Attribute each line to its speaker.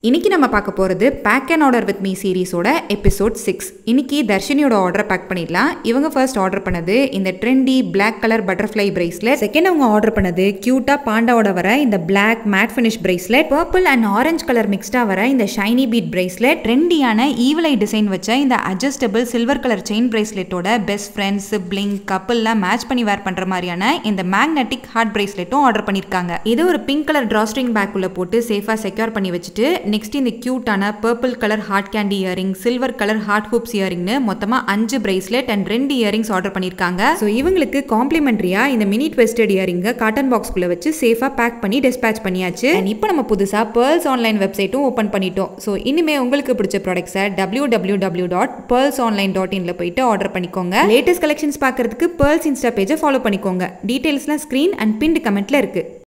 Speaker 1: இன்னைக்கு நம்ம பார்க்க போகிறது pack and order with me சீரிஸோட எபிசோட் சிக்ஸ் இன்னைக்கு தர்ஷினியோட ஆர்டரை பேக் பண்ணிடலாம் இவங்க ஃபர்ஸ்ட் ஆர்டர் பண்ணது இந்த trendy black colour butterfly bracelet second அவங்க ஆர்டர் பண்ணது கியூட்டாக பாண்டாவோட வர இந்த black matte finish bracelet purple and orange colour மிக்ஸ்டாக வர இந்த ஷைனி பீட் பிரேஸ்லெட் ட்ரெண்டியான ஈவலை டிசைன் வச்ச இந்த அட்ஜஸ்டபிள் சில்வர் கலர் செயின் பிரேஸ்லெட்டோட பெஸ்ட் ஃப்ரெண்ட்ஸ் பிளிங் கப்பிள்லாம் மேட்ச் பண்ணி வேர் பண்ணுற மாதிரியான இந்த மேக்னெட்டிக் ஹார்ட் பிரேஸ்லெட்டும் ஆர்டர் பண்ணியிருக்காங்க இது ஒரு பிங்க் கலர் ட்ராஸ்ட்ரிங் பேக்குள்ளே போட்டு சேஃபாக செக்யூர் பண்ணி வச்சுட்டு நெக்ஸ்ட் இந்த க்யூட்டான purple colour heart candy earring silver colour heart hoops இயரிங்னு மொத்தமாக அஞ்சு பிரேஸ்லெட் அண்ட் ரெண்டு இயரிங்ஸ் ஆர்டர் பண்ணியிருக்காங்க ஸோ இவங்களுக்கு காம்ப்ளிமெண்ட்ரியாக இந்த மினி ட்வெஸ்டட் இயரிங்கை காட்டன் பாக்ஸ்குள்ளே வச்சு சேஃபாக பேக் பண்ணி டிஸ்பேச் பண்ணியாச்சு அண்ட் இப்போ நம்ம புதுசாக பேர்ல்ஸ் ஆன்லைன் வெப்சைட்டும் ஓப்பன் பண்ணிட்டோம் ஸோ இனிமேல் உங்களுக்கு பிடிச்ச ப்ராடக்ட்ஸை W W W dot Pearls online dot இன்ல போயிட்டு ஆர்டர் பண்ணிக்கோங்க லேட்டஸ்ட் கலெக்ஷன்ஸ் பார்க்கறதுக்கு பேர்ல்ஸ் இன்ஸ்டா பேஜை ஃபாலோ பண்ணிக்கோங்க டீட்டெயில்ஸ்லாம் ஸ்க்ரீன் அண்ட் பின்டு கமெண்ட்ல இருக்கு